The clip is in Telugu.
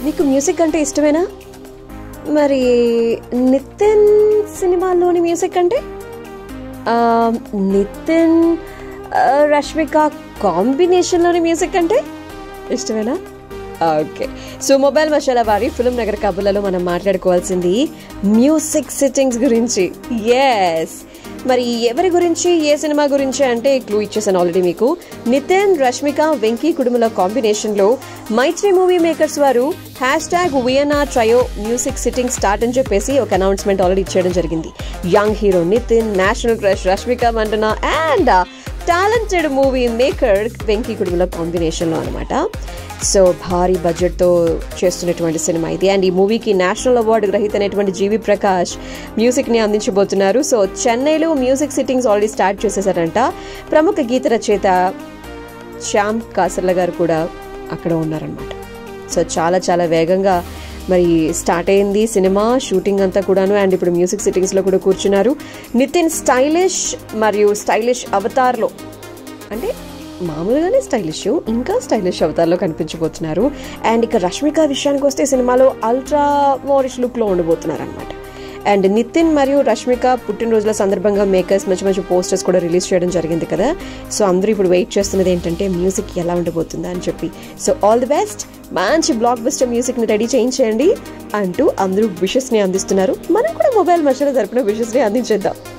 నీకు మ్యూజిక్ అంటే ఇష్టమేనా మరి నితిన్ సినిమాలోని మ్యూజిక్ అంటే ఆ, నితిన్ ఆ, రష్మిక కాంబినేషన్లోని మ్యూజిక్ అంటే ఇష్టమేనా ఓకే సో మొబైల్ మసాలా వారి ఫిల్మ్ నగర్ కబుర్లలో మనం మాట్లాడుకోవాల్సింది మ్యూజిక్ సిట్టింగ్స్ గురించి ఎస్ మరి ఎవరి గురించి ఏ సినిమా గురించి అంటే క్లూ ఇచ్చేసాను ఆల్రెడీ మీకు నితిన్ రష్మిక వెంకీ కుటుంబల కాంబినేషన్లో మైత్రి మూవీ మేకర్స్ వారు హ్యాష్ ట్యాగ్ వియనా ట్రయో మ్యూజిక్ సిట్టింగ్ స్టార్ట్ అని చెప్పేసి ఒక అనౌన్స్మెంట్ ఆల్రెడీ ఇచ్చేయడం జరిగింది young hero Nithiin national crush Rashmika Mandanna and talented movie maker Venky Kudumula కాంబినేషన్లో అనమాట సో భారీ బడ్జెట్తో చేస్తున్నటువంటి సినిమా ఇది అండ్ ఈ మూవీకి నేషనల్ అవార్డు గ్రహీత అయినటువంటి జీవి ప్రకాష్ మ్యూజిక్ని అందించబోతున్నారు సో చెన్నైలో మ్యూజిక్ సిట్టింగ్స్ ఆల్రెడీ స్టార్ట్ చేసేసారంట ప్రముఖ గీత రచయిత శ్యామ్ కాసర్ల గారు కూడా అక్కడ ఉన్నారనమాట సో చాలా చాలా వేగంగా మరి స్టార్ట్ అయింది సినిమా షూటింగ్ అంతా కూడాను అండ్ ఇప్పుడు మ్యూజిక్ సిట్టింగ్స్లో కూడా కూర్చున్నారు నితిన్ స్టైలిష్ మరియు స్టైలిష్ అవతార్లో అంటే మామూలుగానే స్టైలిష్ ఇంకా స్టైలిష్ అవతార్లో కనిపించబోతున్నారు అండ్ ఇక రష్మిక విషయానికి వస్తే సినిమాలో అల్ట్రా మోరిష్ లుక్లో ఉండబోతున్నారు అనమాట అండ్ నితిన్ మరియు రష్మిక పుట్టినరోజుల సందర్భంగా మేకర్స్ మంచి మంచి పోస్టర్స్ కూడా రిలీజ్ చేయడం జరిగింది కదా సో అందరూ ఇప్పుడు వెయిట్ చేస్తున్నది ఏంటంటే మ్యూజిక్ ఎలా ఉండబోతుందా అని చెప్పి సో ఆల్ ది బెస్ట్ మంచి బ్లాక్ బస్టర్ మ్యూజిక్ని రెడీ చేయించేయండి అంటూ అందరూ విషెస్ని అందిస్తున్నారు మనం కూడా మొబైల్ మధ్యలో తరపున విషెస్ని అందించేద్దాం